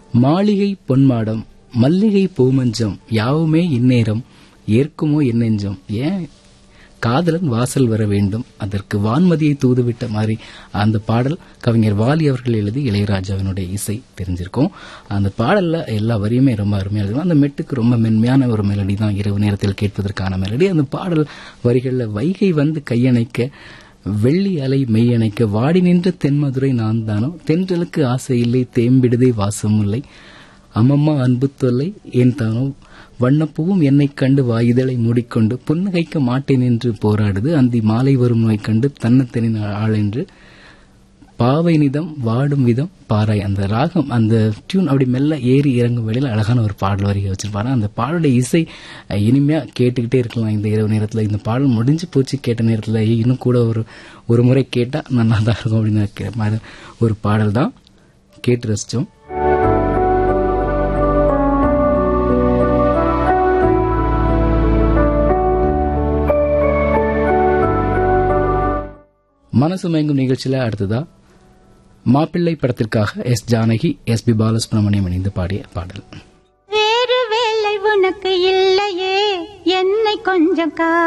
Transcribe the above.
மாளிகை பொன்மாடம் மல்லிகை பூமஞ்சம் யாவுமே இந்நேரம் ஏற்குமோ என்னெஞ்சம் ஏன் காதலன் வாசல் வர வேண்டும் அதற்கு வான்மதியை தூதுவிட்ட மாதிரி அந்த பாடல் கவிஞர் வாலி அவர்கள் எழுதி இளையராஜாவினுடைய இசை தெரிஞ்சிருக்கும் அந்த பாடல்ல எல்லா வரியுமே ரொம்ப அருமையா இருக்கும் அந்த மெட்டுக்கு ரொம்ப மென்மையான ஒரு மெலடி தான் இரவு நேரத்தில் கேட்பதற்கான மெலடி அந்த பாடல் வரிகள்ல வைகை வந்து கையணைக்க வெள்ளி அலை மெய்யணைக்க வாடி நின்ற தென்மதுரை நான் தானோ தென்றலுக்கு ஆசை இல்லை தேம்பிடுதே வாசம் இல்லை அம்மம்மா அன்பு தொல்லை ஏன் தானோ வண்ணப்பூவும் என்னைக் கண்டு வாயுதலை மூடிக்கொண்டு புன்னகைக்க மாட்டேன் என்று போராடுது அந்தி மாலை வரும் நோய் கண்டு தன்னத்தனின் ஆளென்று பாவை நிதம் வாடும் விதம் பாராய் அந்த ராகம் அந்த டியூன் அப்படி மெல்ல ஏறி இறங்கும் வேளையில் அழகான ஒரு பாடல் வரிகை வச்சிருப்பாரு அந்த பாடலுடைய இசை அஹ், இனிமையா கேட்டுக்கிட்டே இருக்கலாம் இந்த இரவு நேரத்தில் இந்த பாடல் முடிஞ்சு போச்சு கேட்ட நேரத்தில் இன்னும் கூட ஒரு ஒரு முறை கேட்டா நல்லா தான் இருக்கும் அப்படின்னு நினைக்கிற மாதிரி ஒரு பாடல் தான் கேட்டு ரசிச்சோம் மனசு மயங்கும் நிகழ்ச்சியில அடுத்ததா மாப்பிள்ளை படத்திற்காக S Janaki S P Balasubramaniam இணைந்து பாடிய பாடல் வேறு வேலை உனக்கு இல்லையே என்னை கொஞ்சம் கா